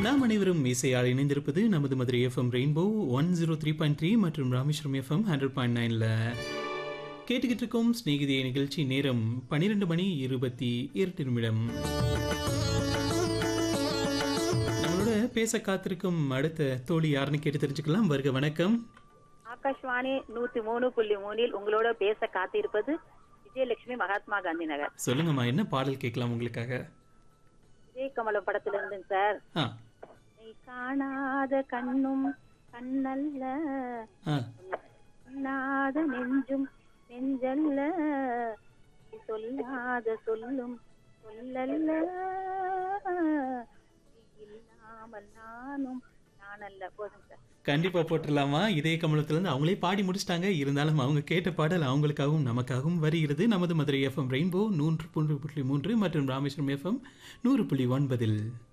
நாம் அனைவரும் இசையால் இணைந்திருப்பது நமது Madurai FM rainbow one zero three point three மற்றும் ராமேஸ்வரம் எஃப்எம் ஹண்ட்ரட் பாயிண்ட் நைனில் கேட்டுக்கிட்டு இருக்கோம் ஸ்நேகிதிய நிகழ்ச்சி நேரம் பன்னிரெண்டு மணி இருபத்தி இரண்டு நிமிடம் நம்மளோட பேச காத்திருக்கும் அடுத்த தோழி யாருன்னு கேட்டு தெரிஞ்சுக்கலாம் வருக வணக்கம் ஆகாஷ்வாணி நூத்தி மூணு புள்ளி மூணில் உங்களோட பேச காத்திருப்பது விஜயலட்சுமி மகாத்மா காந்தி நகர் சொல்லுங்கம்மா என்ன பாடல் கேட்கலாம் உங்களுக்காக விஜய் கமலம் படத்துல இருந்துங்க சார் ஆ நீ காணாத கண்ணும் கண்ணல்ல ஆ சொல்லாத நெஞ்சும் நெஞ்சல்ல நீ சொல்லாத சொல்லும் சொல்லல்ல நீ இல்லாமல் நானும் நானல்ல போதும் சார் கண்டிப்பா போட்டுடலாமா இதே கமலத்துல இருந்து அவங்களே பாடி முடிச்சிட்டாங்க இருந்தாலும் அவங்க கேட்ட பாடல் அவங்களுக்காகவும் நமக்காகவும் வருகிறது நமது மதுரை எஃப்எம் ரெயின்போ நூன்று புள்ளி புள்ளி மூன்று மற்றும் ராமேஸ்வரம் எஃப்எம் நூறு புள்ளி ஒன்பதில்